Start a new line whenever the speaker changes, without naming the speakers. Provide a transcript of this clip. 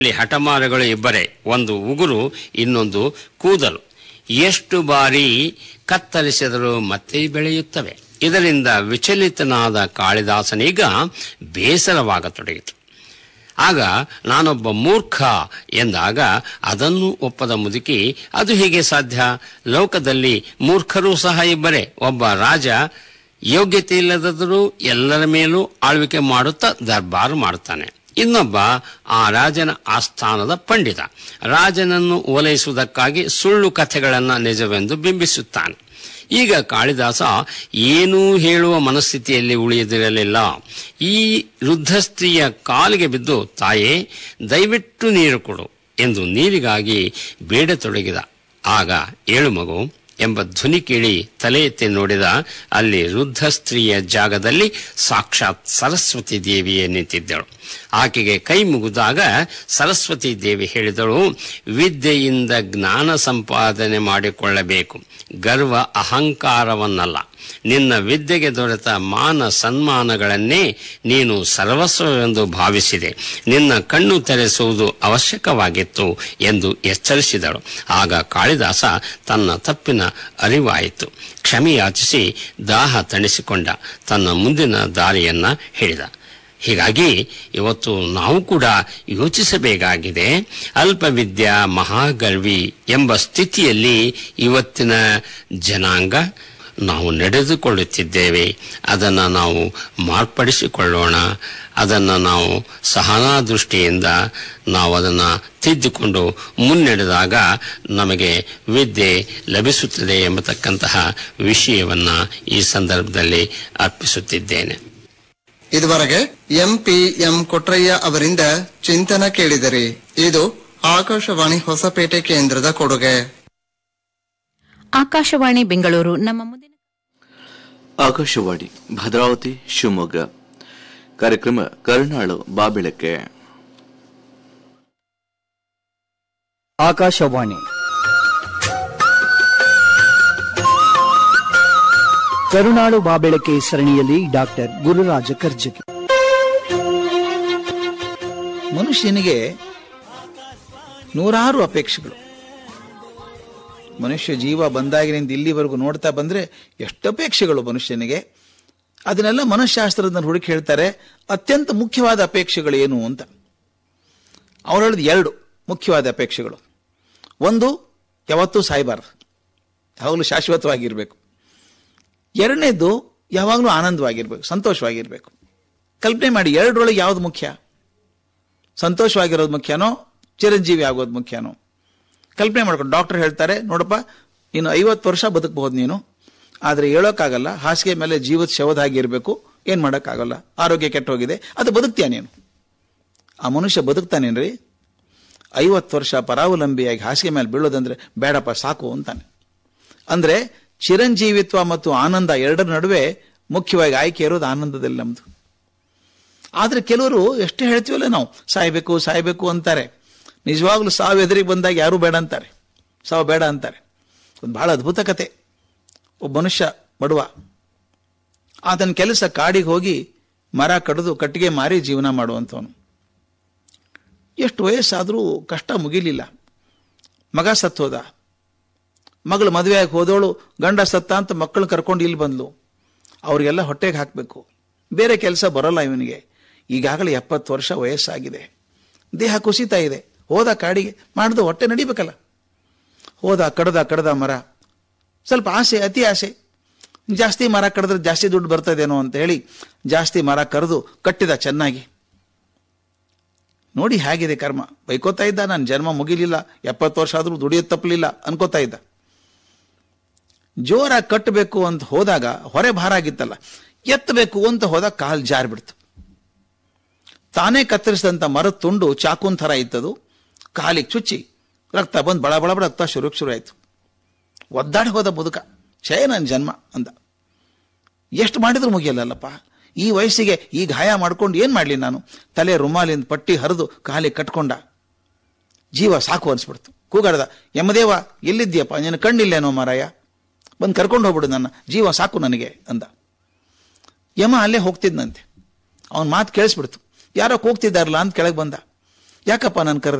ಇಲ್ಲಿ ಹಠಮಾರಿಗಳು ಇಬ್ಬರೇ ಒಂದು ಉಗುರು ಇನ್ನೊಂದು ಕೂದಲು ಎಷ್ಟು ಬಾರಿ ಕತ್ತರಿಸಿದರೂ ಮತ್ತೆ ಬೆಳೆಯುತ್ತವೆ ಇದರಿಂದ ವಿಚಲಿತನಾದ ಕಾಳಿದಾಸನೀಗ ಬೇಸರವಾಗತೊಡಗಿತು ಆಗ ನಾನೊಬ್ಬ ಮೂರ್ಖ ಎಂದಾಗ ಅದನ್ನು ಒಪ್ಪದ ಮುದುಕಿ ಅದು ಹೇಗೆ ಸಾಧ್ಯ ಲೋಕದಲ್ಲಿ ಮೂರ್ಖರೂ ಸಹ ಇಬ್ಬರೇ ಒಬ್ಬ ರಾಜ ಯೋಗ್ಯತೆ ಇಲ್ಲದಾದರೂ ಎಲ್ಲರ ಮೇಲೂ ಆಳ್ವಿಕೆ ಮಾಡುತ್ತಾ ದರ್ಬಾರು ಮಾಡುತ್ತಾನೆ ಇನ್ನೊಬ್ಬ ಆ ರಾಜನ ಆಸ್ಥಾನದ ಪಂಡಿತ ರಾಜನನ್ನು ಓಲೈಸುವುದಕ್ಕಾಗಿ ಸುಳ್ಳು ಕಥೆಗಳನ್ನು ನಿಜವೆಂದು ಬಿಂಬಿಸುತ್ತಾನೆ ಈಗ ಕಾಳಿದಾಸ ಏನೂ ಹೇಳುವ ಮನಸ್ಥಿತಿಯಲ್ಲಿ ಉಳಿಯದಿರಲಿಲ್ಲ ಈ ವೃದ್ಧ ಸ್ತ್ರೀಯ ಕಾಲಿಗೆ ಬಿದ್ದು ತಾಯೇ ದಯವಿಟ್ಟು ನೀರು ಕೊಡು ಎಂದು ನೀರಿಗಾಗಿ ಬೇಡತೊಡಗಿದ ಆಗ ಏಳು ಮಗು ಎಂಬ ಧ್ವನಿ ಕೇಳಿ ತಲೆ ಎತ್ತಿ ನೋಡಿದ ಅಲ್ಲಿ ವೃದ್ಧ ಸ್ತ್ರೀಯ ಜಾಗದಲ್ಲಿ ಸಾಕ್ಷಾತ್ ಸರಸ್ವತಿ ದೇವಿಯೇ ನಿಂತಿದ್ದಳು ಆಕೆಗೆ ಕೈ ಮುಗಿದಾಗ ಸರಸ್ವತಿ ದೇವಿ ಹೇಳಿದಳು ವಿದ್ಯೆಯಿಂದ ಜ್ಞಾನ ಸಂಪಾದನೆ ಮಾಡಿಕೊಳ್ಳಬೇಕು ಗರ್ವ ಅಹಂಕಾರವನ್ನಲ್ಲ ನಿನ್ನ ವಿದ್ಯೆಗೆ ದೊರೆತ ಮಾನ ಸನ್ಮಾನಗಳನ್ನೇ ನೀನು ಸರ್ವಸ್ವವೆಂದು ಭಾವಿಸಿದೆ ನಿನ್ನ ಕಣ್ಣು ತೆರೆಸುವುದು ಅವಶ್ಯಕವಾಗಿತ್ತು ಎಂದು ಎಚ್ಚರಿಸಿದಳು ಆಗ ಕಾಳಿದಾಸ ತನ್ನ ತಪ್ಪಿನ ಅರಿವಾಯಿತು ಕ್ಷಮೆಯಾಚಿಸಿ ದಾಹ ತಣಿಸಿಕೊಂಡ ತನ್ನ ಮುಂದಿನ ದಾರಿಯನ್ನ ಹೇಳಿದ ಹೀಗಾಗಿ ಇವತ್ತು ನಾವು ಕೂಡ ಯೋಚಿಸಬೇಕಾಗಿದೆ ಅಲ್ಪವಿದ್ಯಾ ಮಹಾಗರ್ವಿ ಎಂಬ ಸ್ಥಿತಿಯಲ್ಲಿ ಇವತ್ತಿನ ಜನಾಂಗ ನಾವು ನಡೆದುಕೊಳ್ಳುತ್ತಿದ್ದೇವೆ ಅದನ್ನು ನಾವು ಮಾರ್ಪಡಿಸಿಕೊಳ್ಳೋಣ ಅದನ್ನು ನಾವು ಸಹನಾ ದೃಷ್ಟಿಯಿಂದ ನಾವು ಅದನ್ನು ತಿದ್ದಿಕೊಂಡು ಮುನ್ನಡೆದಾಗ ನಮಗೆ ವಿದ್ಯೆ ಲಭಿಸುತ್ತದೆ ಎಂಬತಕ್ಕಂತಹ ವಿಷಯವನ್ನು ಈ ಸಂದರ್ಭದಲ್ಲಿ ಅರ್ಪಿಸುತ್ತಿದ್ದೇನೆ
ಇದುವರೆಗೆ ಎಂ ಪಿ ಎಂ ಕೊಟ್ರಯ್ಯ ಅವರಿಂದ ಚಿಂತನ ಕೇಳಿದಿರಿ ಇದು ಆಕಾಶವಾಣಿ ಹೊಸಪೇಟೆ ಕೇಂದ್ರದ ಕೊಡುಗೆ
ಆಕಾಶವಾಣಿ ಬೆಂಗಳೂರು ನಮ್ಮ ಮುಂದಿನ
ಆಕಾಶವಾಣಿ ಭದ್ರಾವತಿ ಶಿವಮೊಗ್ಗ ಕಾರ್ಯಕ್ರಮ ಕರುಣಾಳು ಬಾಬೆಳಕೆ
ಆಕಾಶವಾಣಿ ಕರುನಾಡು ಬಾಬೆಳಕೆ ಸರಣಿಯಲ್ಲಿ ಡಾಕ್ಟರ್ ಗುರುರಾಜ ಕರ್ಜಗಿ
ಮನುಷ್ಯನಿಗೆ ನೂರಾರು ಅಪೇಕ್ಷೆಗಳು ಮನುಷ್ಯ ಜೀವ ಬಂದಾಗಿನಿಂದ ಇಲ್ಲಿವರೆಗೂ ನೋಡ್ತಾ ಬಂದ್ರೆ ಎಷ್ಟು ಅಪೇಕ್ಷೆಗಳು ಮನುಷ್ಯನಿಗೆ ಅದನ್ನೆಲ್ಲ ಮನಃಶಾಸ್ತ್ರಜ್ಞರು ಹುಡುಕಿ ಹೇಳ್ತಾರೆ ಅತ್ಯಂತ ಮುಖ್ಯವಾದ ಅಪೇಕ್ಷೆಗಳು ಏನು ಅಂತ ಅವ್ರು ಹೇಳಿದ ಎರಡು ಮುಖ್ಯವಾದ ಅಪೇಕ್ಷೆಗಳು ಒಂದು ಯಾವತ್ತೂ ಸಾಯಬಾರ್ದು ಯಾವಾಗಲೂ ಶಾಶ್ವತವಾಗಿರಬೇಕು ಎರಡನೇದು ಯಾವಾಗಲೂ ಆನಂದವಾಗಿರ್ಬೇಕು ಸಂತೋಷವಾಗಿರ್ಬೇಕು ಕಲ್ಪನೆ ಮಾಡಿ ಎರಡರೊಳಗೆ ಯಾವ್ದು ಮುಖ್ಯ ಸಂತೋಷವಾಗಿರೋದು ಮುಖ್ಯನೋ ಚಿರಂಜೀವಿ ಆಗೋದು ಮುಖ್ಯನೋ ಕಲ್ಪನೆ ಮಾಡ್ಕೊಂಡು ಡಾಕ್ಟರ್ ಹೇಳ್ತಾರೆ ನೋಡಪ್ಪ ಇನ್ನು ಐವತ್ತು ವರ್ಷ ಬದುಕಬಹುದು ನೀನು ಆದರೆ ಹೇಳೋಕ್ಕಾಗಲ್ಲ ಹಾಸಿಗೆ ಮೇಲೆ ಜೀವದ ಶವದ ಹಾಗೆ ಇರಬೇಕು ಏನು ಮಾಡೋಕ್ಕಾಗಲ್ಲ ಆರೋಗ್ಯ ಕೆಟ್ಟ ಹೋಗಿದೆ ಅದು ಬದುಕ್ತೀಯ ನೀನು ಆ ಮನುಷ್ಯ ಬದುಕ್ತಾನೇನ್ರಿ ಐವತ್ತು ವರ್ಷ ಪರಾವಲಂಬಿಯಾಗಿ ಹಾಸಿಗೆ ಮೇಲೆ ಬೀಳೋದಂದ್ರೆ ಬೇಡಪ್ಪ ಸಾಕು ಅಂತಾನೆ ಅಂದ್ರೆ ಚಿರಂಜೀವಿತ್ವ ಮತ್ತು ಆನಂದ ಎರಡರ ನಡುವೆ ಮುಖ್ಯವಾಗಿ ಆಯ್ಕೆ ಇರೋದು ಆನಂದದಲ್ಲಿ ನಮ್ದು ಆದ್ರೆ ಕೆಲವರು ಎಷ್ಟು ಹೇಳ್ತೀವಲ್ಲ ನಾವು ಸಾಯ್ಬೇಕು ಸಾಯ್ಬೇಕು ಅಂತಾರೆ ನಿಜವಾಗ್ಲೂ ಸಾವು ಎದುರಿಗೆ ಬಂದಾಗ ಯಾರು ಬೇಡ ಅಂತಾರೆ ಸಾವು ಬೇಡ ಅಂತಾರೆ ಒಂದು ಬಹಳ ಅದ್ಭುತ ಕತೆ ಒಬ್ಬ ಮನುಷ್ಯ ಬಡವ ಆತನ ಕೆಲಸ ಕಾಡಿಗೆ ಹೋಗಿ ಮರ ಕಡಿದು ಕಟ್ಟಿಗೆ ಮಾರಿ ಜೀವನ ಮಾಡುವಂಥವನು ಎಷ್ಟು ವಯಸ್ಸಾದರೂ ಕಷ್ಟ ಮುಗಿಲಿಲ್ಲ ಮಗ ಸತ್ತೋದ ಮಗಳು ಮದುವೆಯಾಗಿ ಹೋದವಳು ಗಂಡ ಸತ್ತ ಅಂತ ಮಕ್ಕಳು ಕರ್ಕೊಂಡು ಇಲ್ಲಿ ಬಂದ್ಲು ಅವ್ರಿಗೆಲ್ಲ ಹೊಟ್ಟೆಗೆ ಹಾಕಬೇಕು ಬೇರೆ ಕೆಲಸ ಬರೋಲ್ಲ ಇವನಿಗೆ ಈಗಾಗಲೇ ಎಪ್ಪತ್ತು ವರ್ಷ ವಯಸ್ಸಾಗಿದೆ ದೇಹ ಕುಸಿತಾ ಇದೆ ಹೋದ ಕಾಡಿಗೆ ಮಾಡಿದ ಹೊಟ್ಟೆ ನಡಿಬೇಕಲ್ಲ ಹೋದ ಕಡ್ದ ಕಡ್ದ ಮರ ಸ್ವಲ್ಪ ಆಸೆ ಅತಿ ಆಸೆ ಜಾಸ್ತಿ ಮರ ಕಡಿದ್ರೆ ಜಾಸ್ತಿ ದುಡ್ಡು ಬರ್ತದೇನೋ ಅಂತ ಹೇಳಿ ಜಾಸ್ತಿ ಮರ ಕರೆದು ಕಟ್ಟಿದ ಚೆನ್ನಾಗಿ ನೋಡಿ ಹೇಗಿದೆ ಕರ್ಮ ಬೈಕೋತಾ ಇದ್ದ ನನ್ನ ಜನ್ಮ ಮುಗಿಲಿಲ್ಲ ಎಪ್ಪತ್ತು ವರ್ಷ ಆದರೂ ದುಡಿಯೋದು ತಪ್ಪಲಿಲ್ಲ ಅನ್ಕೋತಾ ಇದ್ದ ಜೋರಾಗಿ ಕಟ್ಟಬೇಕು ಅಂತ ಹೋದಾಗ ಹೊರೆ ಭಾರ ಆಗಿತ್ತಲ್ಲ ಎತ್ತಬೇಕು ಅಂತ ಹೋದಾಗ ಕಾಲು ಜಾರಿ ಬಿಡ್ತು ತಾನೇ ಕತ್ತರಿಸಿದಂಥ ಮರದ ತುಂಡು ಚಾಕುನ್ ಥರ ಇತ್ತದು ಕಾಲಿಗೆ ಚುಚ್ಚಿ ರಕ್ತ ಬಂದು ಬಳ ಬಳ ಬಳ ರಕ್ತ ಶುರು ಶುರು ಆಯ್ತು ಒದ್ದಾಡಿ ಹೋದ ಮುದುಕ ಛೇ ನನ್ನ ಜನ್ಮ ಅಂದ ಎಷ್ಟು ಮಾಡಿದ್ರು ಮುಗಿಯಲ್ಲಲ್ಲಪ್ಪ ಈ ವಯಸ್ಸಿಗೆ ಈ ಗಾಯ ಮಾಡ್ಕೊಂಡು ಏನು ಮಾಡಲಿ ನಾನು ತಲೆ ರುಮಾಲಿಂದ ಪಟ್ಟಿ ಹರಿದು ಕಾಲಿಗೆ ಕಟ್ಕೊಂಡ ಜೀವ ಸಾಕು ಅನ್ಸ್ಬಿಡ್ತು ಕೂಗಾಡ್ದ ಯಮದೇವ ಎಲ್ಲಿದ್ಯಪ್ಪ ನಿನ್ನ ಕಣ್ಣಿಲ್ಲೇನೋ ಮಾರಾಯ ಬಂದು ಕರ್ಕೊಂಡು ಹೋಗ್ಬಿಡು ನನ್ನ ಜೀವ ಸಾಕು ನನಗೆ ಅಂದ ಯಮ ಅಲ್ಲೇ ಹೋಗ್ತಿದ್ನಂತೆ ಅವನ ಮಾತು ಕೇಳಿಸ್ಬಿಡ್ತು ಯಾರೋ ಕೂಗ್ತಿದ್ದಾರಲ್ಲ ಅಂತ ಕೆಳಗೆ ಬಂದ ಯಾಕಪ್ಪ ನಾನು ಕರೆದೆ